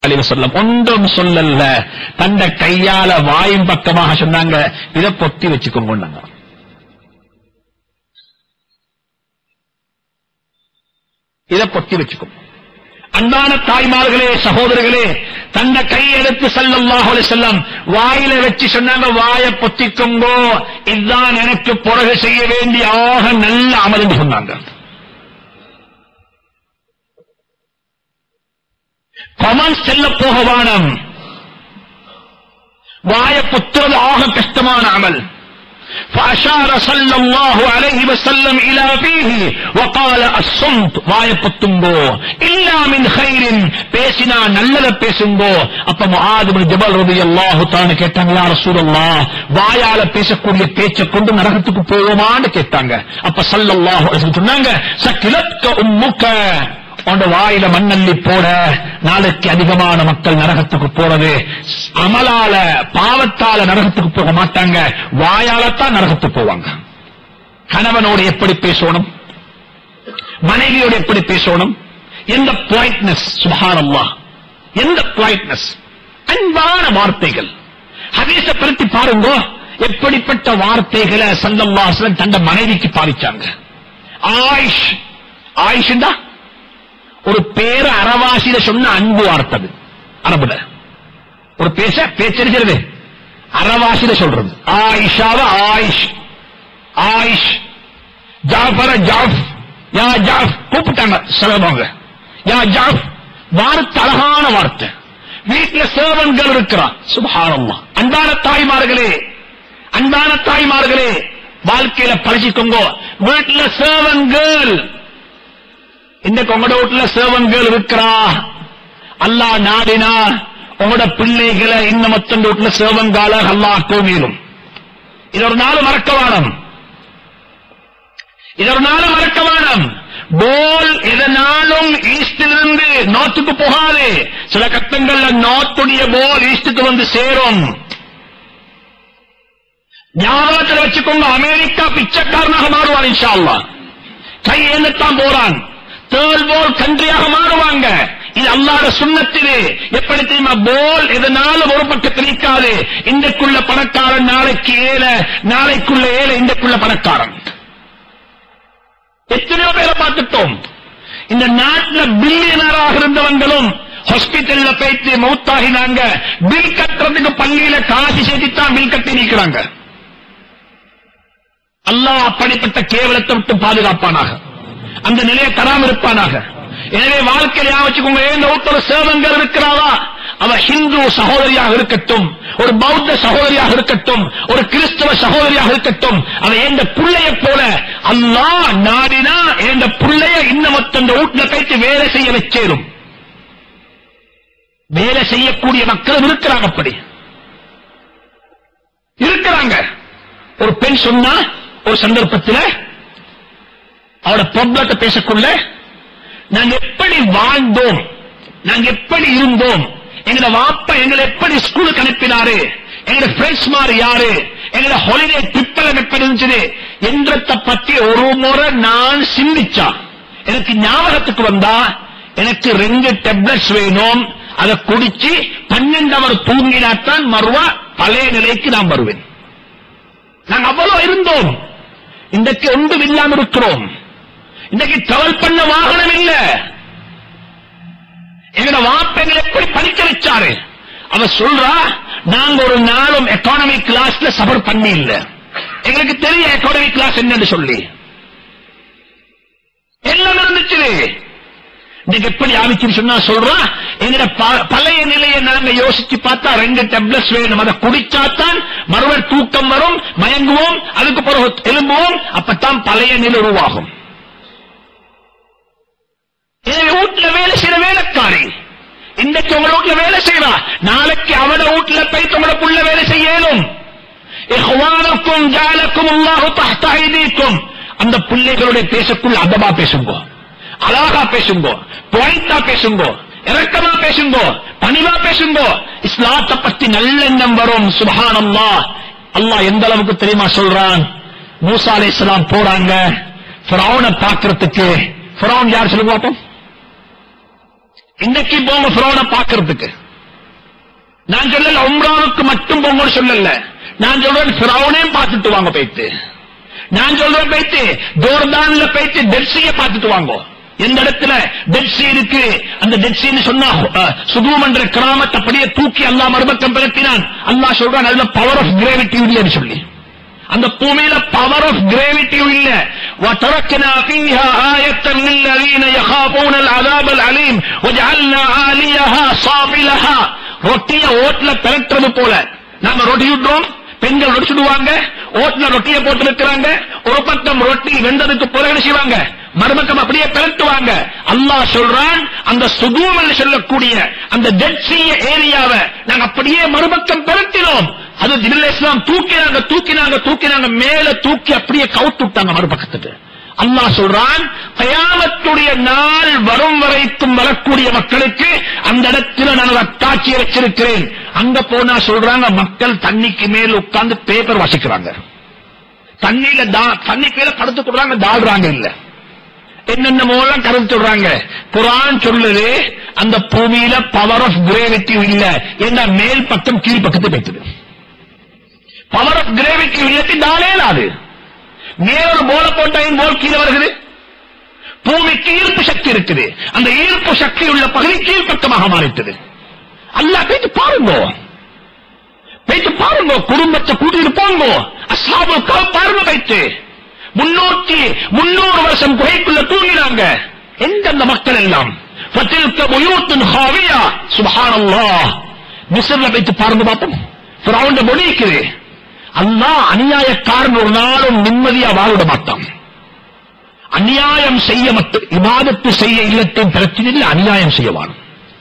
அலைஹி வஸல்லம் ஒன்றும் சொல்லல தந்த கையால வாயின் பக்கமாக சொன்னாங்க இத பொத்தி வச்சுக்கோங்க இத பொத்தி வச்சுக்கோங்க அன்பான தாய்மார்களே சகோதரர்களே தந்த கையெடுத்து ஸல்லல்லாஹு அலைஹி வஸல்லம் வாயில வச்சு சொன்னாங்க வாய பொத்திக்கோங்கோ இதுதான் எனக்கு பிறகு செய்ய வேண்டிய ஆக நல்ல அமல் சொன்னாங்க கொமன்ஸ் செல்ல போக வானம் வாய புத்துறது ஆக கஷ்டமான அமல் فأشار صلى الله عليه وسلم إلى فيه وقال الصمت வாய புத்துங்கோ إلا من خير பேசினா நல்லத பேசுங்கோ அப்ப முஆத் இப்னு ஜபல் ரலியல்லாஹு தஆலா கேட்டாங்க யா ரசூலல்லாஹ் வாயால பேசக்கூடிய பேச்சை கொண்டு நரகத்துக்கு போவோமான்னு கேட்டாங்க அப்ப ஸல்லல்லாஹு அலைஹி வஸல்லம் சொன்னாங்க சக்கிலத்க உம்முக்க உன் வாயில மண்ணள்ளி போட நாளைக்கு அதிகமான மக்கள் நரகத்துக்கு போறது அமலால பாவத்தால நரகத்துக்கு போக மாட்டாங்க வாயாலத்தான் நரகத்துக்கு போவாங்க கணவனோடு எப்படி பேசணும் மனைவியோடு எப்படி பேசணும் எந்த பொலைட்னஸ் சுபானல்லா எந்த பொலைட்னஸ் அன்பான வார்த்தைகள் ஹதீஸ பருத்தி பாருங்க எப்படிப்பட்ட வார்த்தைகளை சல்லல்லாஹு தந்த மனைவிக்கு பாதிச்சாங்க ஆயிஷ் ஆயிஷ்ண்டா ஒரு பேர அறவாசியில சொன்ன அன்பு வார்த்தது அரபுல ஒரு பேச பேச்சரிக்கிறது அறவாசியில சொல்றது ஆயிஷாவ ஆயிஷ் ஆயிஷ் ஜாஃபர ஜாஃப் யா ஜாஃப் கூப்பிட்டாங்க சொல்லவங்க யா ஜாஃப் வார்த்தை அழகான வார்த்தை வீட்டுல சேவன்கள் இருக்கிறான் சுபஹானல்லா அன்பான தாய்மார்களே அன்பான தாய்மார்களே வாழ்க்கையில பழகிக்கோங்க வீட்டுல சேவன்கள் இன்றைக்கு உங்களோட வீட்டுல சேவன்கள் இருக்கிறா அல்லாஹ் நாடினா உங்களோட பிள்ளைகளை இந்த மொத்தம் வீட்டுல சேவங்கால அல்லாஹ் கோவிலும் இது ஒரு நாள் மறக்க வேணும் இது ஒரு நாள் மறக்க வேணும் போல் எதனாலும் ஈஸ்டிலிருந்து நார்த்துக்கு போகாது சில கட்டங்கள்ல நார்த்துடைய போல் ஈஸ்டுக்கு வந்து சேரும் ஞாபகத்தில் வச்சுக்கோங்க அமெரிக்கா பிச்சைக்காரனாக மாறுவான் இன்ஷா அல்லாஹ் கை ஏந்தத்தான் போறான் தேர்ட் போல் கண்ட்ரியாக மாறுவாங்க இது அல்லாத சுண்ணத்திலே எப்படி தெரியுமா போல் எதனாலும் ஒரு பக்கத்தில் நிற்காது இன்றைக்குள்ள பணக்காரன் நாளைக்கு ஏழை நாளைக்குள்ள ஏழை இன்றைக்குள்ள பணக்காரன் எத்தனையோ பேரை பார்த்துட்டோம் இந்த நாட்டில் பில்லியனராக இருந்தவங்களும் ஹாஸ்பிட்டல்ல போயிட்டு மௌத்தாகினாங்க பில் கட்டுறதுக்கு பள்ளியில காசு சேர்த்துத்தான் பில் கட்டி நிற்கிறாங்க அல்லாஹ் அப்படிப்பட்ட கேவலத்தை விட்டு பாதுகாப்பானாக அந்த நிலையை தராம இருப்பானாக எனவே வாழ்க்கையில வச்சுக்கோங்க ஏன் ஒருத்தர் சேவங்கள் இருக்கிறாரா அவ ஹிந்து சகோதரியாக இருக்கட்டும் ஒரு பௌத்த சகோதரியாக இருக்கட்டும் ஒரு கிறிஸ்தவ சகோதரியாக இருக்கட்டும் அவ எந்த புள்ளைய போல அல்லாஹ் நாடினா எந்த புள்ளைய இன்னும் மொத்தம் வீட்டுல கைத்து வேலை செய்ய வச்சேரும் வேலை செய்யக்கூடிய மக்களும் இருக்கிறாங்க அப்படி இருக்கிறாங்க ஒரு பெண் சொன்னா ஒரு சந்தர்ப்பத்தில் அவட ப்ராப்ளத்தை பேசக்குள்ள நாங்க எப்படி வாழ்ந்தோம் நாங்க எப்படி இருந்தோம் எங்களோட வாப்பா எங்களை எப்படி ஸ்கூலுக்கு அனுப்பினாரு எங்களோட ஃப்ரெண்ட்ஸ் மாதிரி யாரு எங்களோட ஹாலிடே ட்ரிப்பில் எப்படி இருந்துச்சு என்றத்தை பத்தி ஒரு முறை நான் சிந்திச்சா எனக்கு ஞாபகத்துக்கு வந்தா எனக்கு ரெண்டு டெப்லெட்ஸ் வேணும் அதை குடிச்சு பன்னெண்டு அவர் தூங்கினாத்தான் மறுவா பழைய நிலைக்கு நான் வருவேன் நாங்க அவ்வளவு இருந்தோம் இன்றைக்கு ஒன்றும் இல்லாம இருக்கிறோம் இன்றைக்கு டிராவல் பண்ண வாகனம் இல்ல எங்கட வாப்பங்களை எப்படி படிக்க வச்சாரு அவ சொல்றா நாங்க ஒரு நாளும் எக்கானமி கிளாஸ்ல சபர் பண்ணி இல்ல எங்களுக்கு தெரியும் எக்கானமி கிளாஸ் என்னன்னு சொல்லி எல்லாம் இருந்துச்சு இன்னைக்கு எப்படி ஆரம்பிச்சுன்னு சொன்னா சொல்றா எங்கட ப- பழைய நிலையை நாங்க யோசிச்சு பார்த்தா ரெண்டு டெப்லெட்ஸ் வேணும் அதை குடிச்சாத்தான் மறுவர் தூக்கம் வரும் மயங்குவோம் அதுக்கு பிறகு எழும்புவோம் அப்பத்தான் பழைய நிலை உருவாகும் எனவே வீட்டுல வேலை செய்யற வேலைக்காரி இன்றைக்கு உங்க வீட்டுல வேலை செய்யறா நாளைக்கு அவட வீட்டுல போய் உங்களோட புள்ள வேலை செய்யணும் இஹ்வானுக்கும் ஜாலக்கும் அல்லாஹு தஹ்த ஐதீக்கும் அந்த பிள்ளைகளுடைய பேசக்குள்ள அதபா பேசுங்க அழகா பேசுங்க பாயிண்டா பேசுங்க இறக்கமா பேசுங்க பணிவா பேசுங்க இஸ்லாத்தை பத்தி நல்லெண்ணம் வரும் சுபஹான் அல்லாஹ் அல்லாஹ் எந்த அளவுக்கு தெரியுமா சொல்றான் மூசா அலைஹிஸ்ஸலாம் போறாங்க ஃபிரௌனை பார்க்கிறதுக்கு ஃபிரௌன் யார் சொல்லுங்க பாப்போம் இன்னைக்கு போங்க ஃபிரௌனை பார்க்கிறதுக்கு நான் சொல்லல உம்ராவுக்கு மட்டும் போங்கன்னு சொல்லல நான் சொல்றேன் ஃபிரௌனையும் பார்த்துட்டு வாங்க போயிட்டு நான் சொல்றேன் போயிட்டு ஜோர்தான்ல போயிட்டு டெட்சிய பார்த்துட்டு வாங்க எந்த இடத்துல டெட்சி இருக்கு அந்த டெட்சின்னு சொன்னா அஹ், சுதூம் என்ற கிராமத்தை அப்படியே தூக்கி அல்லாஹ் மறுபக்கம் பிறத்தினான் அல்லாஹ் சொல்றான் அதுல பவர் ஆஃப் கிராவிட்டி இல்லைன்னு சொல்லி அந்த பூமியில பவர் ஆஃப் கிராவிட்டி இல்ல وتركنا فيها آية للذين يخافون العذاب الأليم وجعلنا عاليها صافلها ரொட்டிய ஓட்ல பெரட்டுறது போல நாம ரொட்டி விடுறோம் பெண்கள் ரொட்டி சுடுவாங்க ஓட்ல ரொட்டிய போட்டு இருக்கிறாங்க ஒரு பக்கம் ரொட்டி வெந்ததுக்கு பிறகு என்ன செய்வாங்க மறுபக்கம் அப்படியே பெரட்டுவாங்க அல்லாஹ் சொல்றான் அந்த சுதூம் என்று சொல்லக்கூடிய அந்த டெட் சீ ஏரியாவை நாங்க அப்படியே மறுபக்கம் பெரட்டினோம் அது ஜிபில் இஸ்லாம் தூக்கினாங்க தூக்கினாங்க தூக்கினாங்க மேல தூக்கி அப்படியே கவுத்து விட்டாங்க மறுபக்கத்துக்கு அல்லாஹ் சொல்றான் கயாமத்துடைய நாள் வரும் வரைக்கும் வரக்கூடிய மக்களுக்கு அந்த இடத்துல நான் ஒரு அத்தாட்சியை வச்சிருக்கிறேன் அங்க போனா சொல்றாங்க மக்கள் தண்ணிக்கு மேல உட்கார்ந்து பேப்பர் வாசிக்கிறாங்க தண்ணியில தா- தண்ணி கீழே படுத்து கொடுறாங்க தாழ்றாங்க இல்ல என்னென்ன மூலம் கருத்து சொல்றாங்க குரான் சொல்லுது அந்த பூமியில பவர் ஆஃப் கிரேவிட்டி இல்ல ஏன்னா மேல் பக்கம் கீழ் பக்கத்து பேசுது பவர் ஆஃப் கிரேவிட்டி இல்லத்தி தாளேலாது மேலொரு போல போட்டாயும் போல் கீழே வருகிறது பூமிக்கு ஈர்ப்பு சக்தி இருக்குது அந்த ஈர்ப்பு சக்தி உள்ள பகுதி கீழ்ப்பக்கமாக மாறிட்டது அல்லாஹ் போயிட்டு பாருங்க போயிட்டு பாருங்க குடும்பத்தை கூட்டிட்டு போங்க அசாபு பாருங்க போயிட்டு முன்னூத்தி முன்னூறு வருஷம் குகைக்குள்ள தூங்கினாங்க எங்க அந்த மக்கள் எல்லாம் ஃபத்தில்க புயூத்துன் ஹாவியா சுப்ஹானல்லாஹ் மிஸ்ர்ல போயிட்டு பாருங்க பாப்போம் ஃபிரௌண்ட முடிக்குது அல்லாஹ் அநியாயக்காரன் ஒரு நாளும் நிம்மதியா வாழ மாட்டான் அநியாயம் செய்ய மட்டும் இபாதத்து செய்ய இல்லத்தின் பிரச்சனையில் அநியாயம் செய்யவான்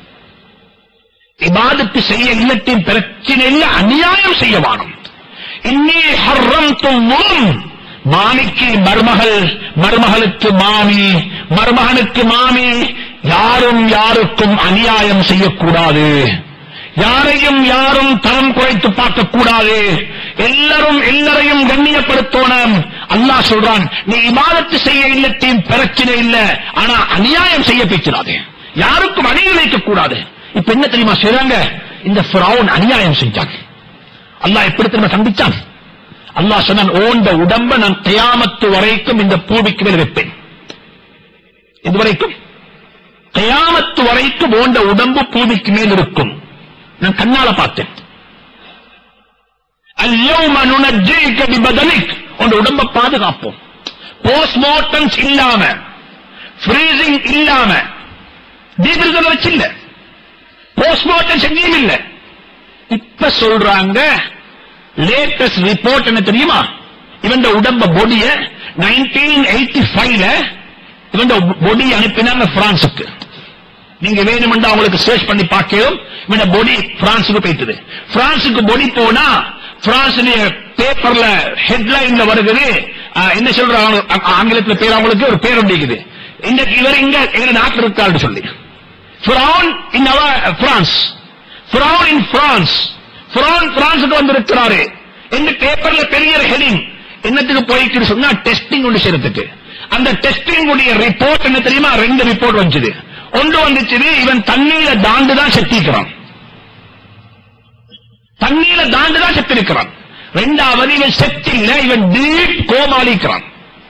இபாதத்து செய்ய இல்லத்தின் பிரச்சனையில் அநியாயம் செய்யவானும் இன்னி ஹர்ரம் தும் மாமிக்கு மருமகள் மருமகளுக்கு மாமி மருமகனுக்கு மாமி யாரும் யாருக்கும் அநியாயம் செய்யக்கூடாது யாரையும் யாரும் தரம் குறைத்து பார்க்க கூடாது எல்லாரும் எல்லாரையும் கண்ணியப்படுத்தணும் அல்லாஹ் சொல்றான் நீ இபாதத்து செய்ய இல்லத்தையும் பிரச்சனை இல்ல ஆனா அநியாயம் செய்ய பேச்சிடாதே யாருக்கும் அநீதி வைக்க கூடாது இப்ப என்ன தெரியுமா செய்றாங்க இந்த ஃபிரௌன் அநியாயம் செஞ்சான் அல்லாஹ் எப்படி திரும்ப சந்திச்சான் அல்லாஹ் சொன்னான் ஓண்ட உடம்ப நான் கியாமத்து வரைக்கும் இந்த பூமிக்கு மேல் வைப்பேன் இது வரைக்கும் கியாமத்து வரைக்கும் ஓண்ட உடம்பு பூமிக்கு மேல் இருக்கும் நான் கண்ணால பார்த்தேன் اليوم ننجيك ببدنك உன் உடம்ப பாதுகாப்போம் போஸ்ட்மார்ட்டம்ஸ் இல்லாம ஃப்ரீசிங் இல்லாம டீபிரிசர் வச்சு இல்ல போஸ்ட்மார்ட்டம் செஞ்சியும் இல்ல இப்ப சொல்றாங்க லேட்டஸ்ட் ரிப்போர்ட் என்ன தெரியுமா இவன் உடம்ப பொடிய நைன்டீன் எயிட்டி ஃபைவ்ல இவன் பொடி அனுப்பினாங்க பிரான்சுக்கு நீங்க வேணுமெண்டா அவங்களுக்கு சர்ச் பண்ணி பார்க்கணும் இவன் பொடி பிரான்சுக்கு போயிட்டது பிரான்சுக்கு பொடி போனா பிரான்சுடைய பேப்பர்ல ஹெட்லைன்ல வருகிறது ஆஹ், என்ன சொல்றாங்க ஆ- ஆங்கிலத்துல பேர் அவங்களுக்கு ஒரு பேர் உண்டிக்குது இந்த இவர் இங்க எங்க நாட்டில் இருக்காருன்னு சொல்லி Brown in our France Brown in France Brown பிரான்ஸுக்கு வந்திருக்கிறாரு இந்த பேப்பர்ல பெரிய ஹெடிங் என்னத்துக்கு போயிட்டு சொன்னா டெஸ்டிங் ஒன்று செய்யறதுக்கு அந்த டெஸ்டிங் உடைய ரிப்போர்ட் என்ன தெரியுமா ரெண்டு ரிப்போர்ட் வந்துச்சு ஒன்று வந்துச்சு இவன் தண்ணீர தாண்டு தான் செத்திக்கிறான் தண்ணீர தாண்டு தான் செத்திருக்கிறான் ரெண்டாவது இவன் செத்தில்ல இவன் டீப் கோமாளிக்கிறான்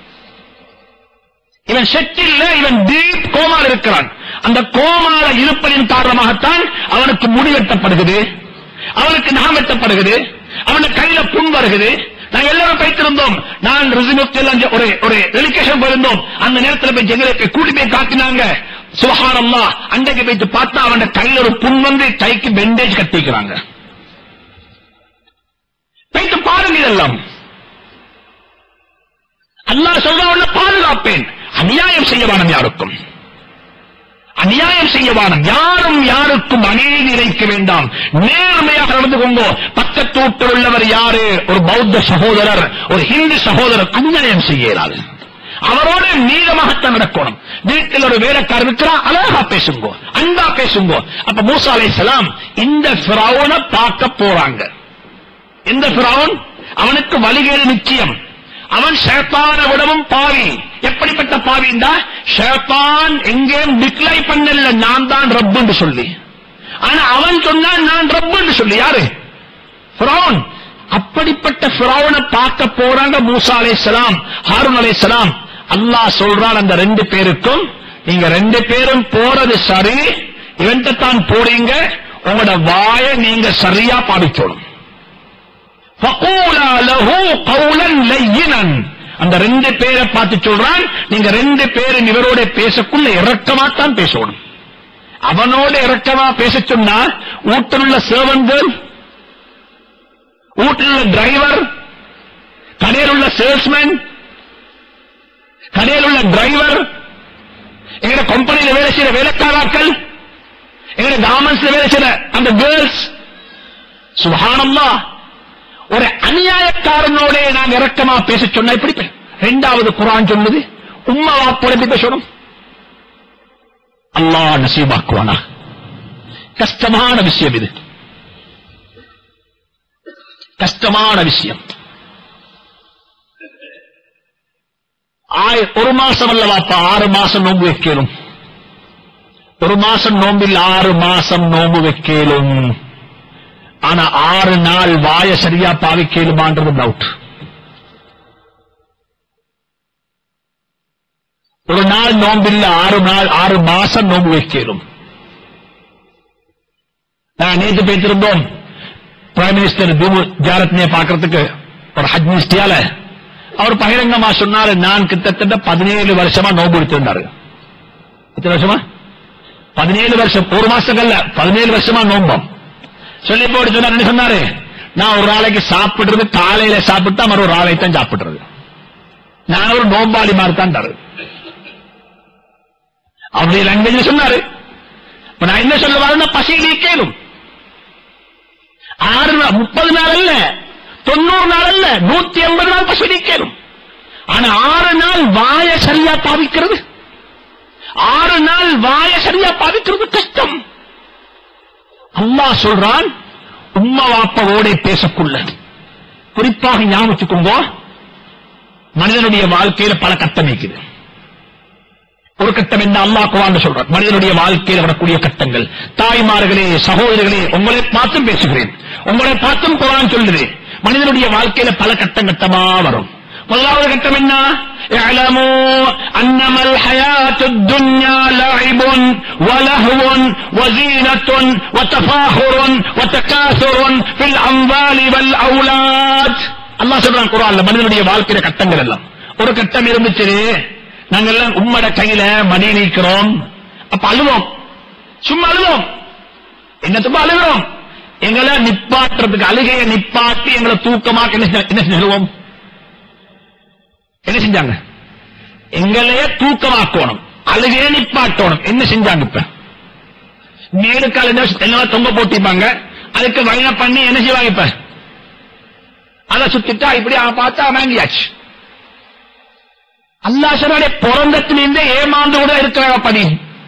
இவன் செட்டில்ல இவன் டீப் கோமால் இருக்கிறான் அந்த கோமால இருப்பதின் காரணமாகத்தான் அவனுக்கு முடி வெட்டப்படுகிறது அவனுக்கு நகம் வெட்டப்படுகிறது அவனுக்கு கையில புண் வருகிறது நாங்க எல்லாரும் வைத்திருந்தோம் நான் ரிசிமுக்கு எல்லாம் ஒரு ஒரு டெலிகேஷன் போயிருந்தோம் அந்த நேரத்தில் போய் எங்களை போய் கூட்டி போய் காட்டினாங்க சுகாரம்மா அன்றைக்கு போயிட்டு பார்த்தா அவன் கையில ஒரு புண் வந்து கைக்கு பெண்டேஜ் கட்டிக்கிறாங்க போயிட்டு பாருங்க இதெல்லாம் அல்லாஹ் சொல்றவன பாதுகாப்பேன் அநியாயம் செய்யவானம் யாருக்கும் அநியாயம் செய்யவானம் யாரும் யாருக்கும் அநீதி இழைக்க வேண்டாம் நேர்மையாக நடந்து கொண்டோ பக்கத்தூட்டில் உள்ளவர் யாரு ஒரு பௌத்த சகோதரர் ஒரு ஹிந்து சகோதரர் அநியாயம் செய்ய இயலாது அவரோட நீளமாகத்தான் நடக்கணும் வீட்டில் ஒரு வேலைக்காரர் இருக்கிறா அழகா பேசுங்கோ அன்பா பேசுங்கோ அப்ப மூசா அலைஹிஸ்ஸலாம் இந்த ஃபிரௌனை பார்க்க போறாங்க எந்த ஃபிரௌன் அவனுக்கு வழிகேடு நிச்சயம் அவன் ஷேத்தான விடவும் பாவி எப்படிப்பட்ட பாவிண்டா ஷேத்தான் எங்கேயும் டிக்ளை பண்ணல நான் தான் ரப்புன்னு சொல்லி ஆனா அவன் சொன்னான் நான் ரப்புன்னு சொல்லி யாரு ஃபிரௌன் அப்படிப்பட்ட ஃபிரௌனை பார்க்க போறாங்க மூசா அலைஹிஸ்ஸலாம் ஹாரூன் அலைஹிஸ்ஸலாம் அல்லாஹ் சொல்றான் அந்த ரெண்டு பேருக்கும் நீங்க ரெண்டு பேரும் போறது சரி இவன்ட்ட தான் போறீங்க உங்களோட வாயை நீங்க சரியா பாவிக்கணும் فَقُولَا لَهُ قَوْلًا لَيِّنًا அந்த ரெண்டு பேரை பார்த்து சொல்றான் நீங்க ரெண்டு பேரும் இவரோட பேசக்குள்ள இறக்கமாத்தான் பேசணும் அவனோட இறக்கமா பேச சொன்னா வீட்டில் உள்ள சேவன்கள் வீட்டில் உள்ள டிரைவர் கடையில் உள்ள சேல்ஸ்மேன் கடையில் உள்ள டிரைவர் எங்க கம்பெனியில வேலை செய்யற வேலைக்காராக்கள் எங்க கார்மெண்ட்ஸ்ல வேலை செய்யற அந்த கேர்ள்ஸ் சுபானம்மா ஒரு அநியாயக்காரனோட நான் இறக்கமா பேச சொன்னா இப்படி பே- ரெண்டாவது குரான் சொல்லுது உம்மா வாப்போட எப்படி பேசணும் அல்லாஹ் நசீபாக்குவானா கஷ்டமான விஷயம் இது கஷ்டமான விஷயம் ஆய- ஒரு மாசம் அல்ல வாப்பா ஆறு மாசம் நோன்பு வைக்கலும் ஒரு மாசம் நோம்பில் ஆறு மாசம் நோன்பு வைக்கலும் ஆனா ஆறு நாள் வாய சரியா பாவிக்கலுமான்றது டவுட் ஒரு நாள் நோம்பில் ஆறு நாள் ஆறு மாசம் நோன்பு வைக்கலும் நான் நேற்று பேசியிருந்தோம் பிரைம் மினிஸ்டர் தீமு ஜாரத்னே பாக்குறதுக்கு ஒரு ஹஜ் மினிஸ்டியால அவர் பகிரங்கமா சொன்னாரு நான் கிட்டத்தட்ட பதினேழு வருஷமா நோன்பு எடுத்திருந்தாரு எத்தனை வருஷமா பதினேழு வருஷம் ஒரு மாசங்கள்ல பதினேழு வருஷமா நோம்பம் சொல்லி போட்டு சொன்னார் என்ன சொன்னாரு நான் ஒரு நாளைக்கு சாப்பிடுறது காலையில சாப்பிட்டா மறு ஒரு ஆளை தான் சாப்பிடுறது நான் ஒரு நோம்பாளி மாதிரி தான் தரு அப்படி லாங்குவேஜ் சொன்னாரு இப்ப நான் என்ன சொல்ல வரேன்னா பசி கேளும் ஆறு நாள் முப்பது நாள் அல்ல தொண்ணூறு நாள் அல்ல நூத்தி எண்பது நாள் பசி கேளும் ஆனா ஆறு நாள் வாய சரியா பாவிக்கிறது ஆறு நாள் வாய சரியா பாவிக்கிறது கஷ்டம் அல்லாஹ் சொல்றான் உம்மா வாப்பாவோட பேசக்குள்ள குறிப்பாக ஞாபகம் வச்சுக்கோங்க மனிதனுடைய வாழ்க்கையில பல கட்டம் இருக்குது ஒரு கட்டம் என்ன அல்லாஹ் குவான்னு சொல்றான் மனிதனுடைய வாழ்க்கையில் வரக்கூடிய கட்டங்கள் தாய்மார்களே சகோதரர்களே உங்களை பார்த்தும் பேசுகிறேன் உங்களை பார்த்தும் குரான் சொல்லுது மனிதனுடைய வாழ்க்கையில பல கட்டம் கட்டமா வரும் முதலாவது கட்டம் என்ன اعلموا انما الحياة الدنيا لعب ولهو وزينة وتفاخر وتكاثر في الاموال والاولاد அல்லாஹ் சொல்றான் குரான்ல மனிதனுடைய வாழ்க்கையில கட்டங்கள் எல்லாம் ஒரு கட்டம் இருந்துச்சு நாங்க எல்லாம் உம்மட கையில மடி நீக்கிறோம் அப்ப அழுவோம் சும்மா அழுவோம் என்னத்துப்பா அழுகிறோம் எங்களை நிப்பாட்டுறதுக்கு அழுகையை நிப்பாட்டி எங்களை தூக்கமாக்க என்ன செஞ்ச- என்ன செஞ்சிருவோம் என்ன செஞ்சாங்க எங்களையே தூக்கமாக்கணும் அழுகையை நிப்பாட்டணும் என்ன செஞ்சாங்க இப்ப மேலுக்கால என்ன எல்லாம் தொங்க போட்டிப்பாங்க அதுக்கு வயன பண்ணி என்ன செய்வாங்க இப்ப அதை சுத்திட்டா இப்படி ஆ, பார்த்தா வாங்கியாச்சு அல்லாசனுடைய பிறந்தத்திலிருந்தே ஏமாந்து கூட இருக்கிற பணி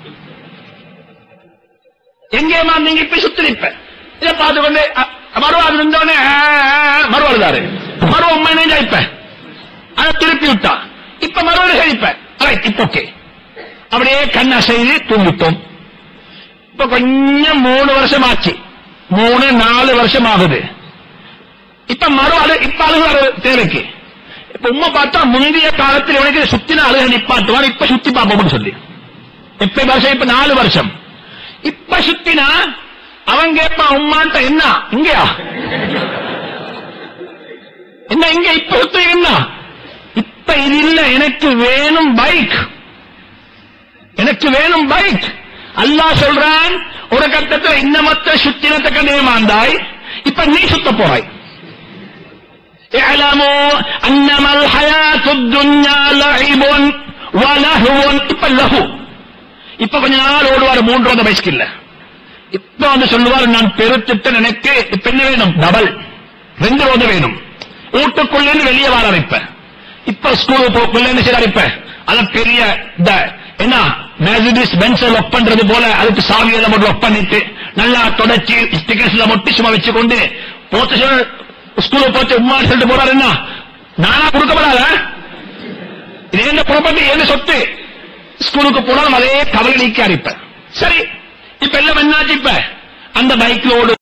எங்க ஏமாந்தீங்க இப்ப சுத்தி நிப்ப இதை பார்த்து கொண்டு அ, மறுவாது இருந்தோடனே மறுவாடுதாரு மறுவ உண்மை நெஞ்சா இப்ப அதை திருப்பி விட்டா இப்ப மறுவாடு கழிப்ப ரைட் இப்ப ஓகே அப்படியே கண்ணா செய்து தூங்கிட்டோம் இப்ப கொஞ்சம் மூணு வருஷம் ஆச்சு மூணு நாலு வருஷம் ஆகுது இப்ப மறு அழு இப்ப அழுகுற தேவைக்கு இப்ப உண்மை பார்த்தா முந்தைய காலத்தில் இவனுக்கு சுத்தின அழுக நிப்பாட்டுவான் இப்ப சுத்தி பார்ப்போம்னு சொல்லி இப்ப வருஷம் இப்ப நாலு வருஷம் இப்ப சுத்தினா அவன் கேட்பான் உம்மான்ட்ட என்ன இங்கயா என்ன இங்க இப்ப சுத்த என்ன இப்ப இது இல்ல எனக்கு வேணும் பைக் எனக்கு வேணும் பைக் அல்லாஹ் சொல்றான் ஒரு கட்டத்துல இன்னமத்த சுத்தினத்தை கண்டே மாந்தாய் இப்ப நீ சுத்த போறாய் اعلموا انما الحياة الدنيا لعب ولهو இப்ப லஹு இப்ப கொஞ்ச நாள் ஓடுவார் மூன்றாவது பைஸ்கில்ல இப்ப வந்து சொல்லுவார் நான் பெருத்திட்ட எனக்கு இப்ப என்ன வேணும் டபுள் ரெண்டு ரோடு வேணும் வீட்டுக்குள்ளே வெளியே வர இப்ப இப்ப ஸ்கூல் போக்குள்ள என்ன செய்யறாரு இப்ப அத பெரிய இந்த என்ன மெர்சிடிஸ் பென்ஸ் ஒர்க் பண்றது போல அதுக்கு சாவியெல்லாம் மட்டும் ஒர்க் பண்ணிட்டு நல்லா தொடச்சி ஸ்டிக்கர்ஸ்ல மட்டும் சும்மா வச்சுக்கொண்டு போத்து ஸ்கூலுக்கு போச்சு உமா சொல்லிட்டு போறாரு என்ன நானா கொடுக்கப்படாத இது எங்க ப்ராப்பர்ட்டி எங்க சொத்து ஸ்கூலுக்கு போனாலும் அதே கவலை நீக்கி அடிப்பேன் சரி இப்ப எல்லாம் என்னாச்சு இப்ப அந்த பைக்லோடு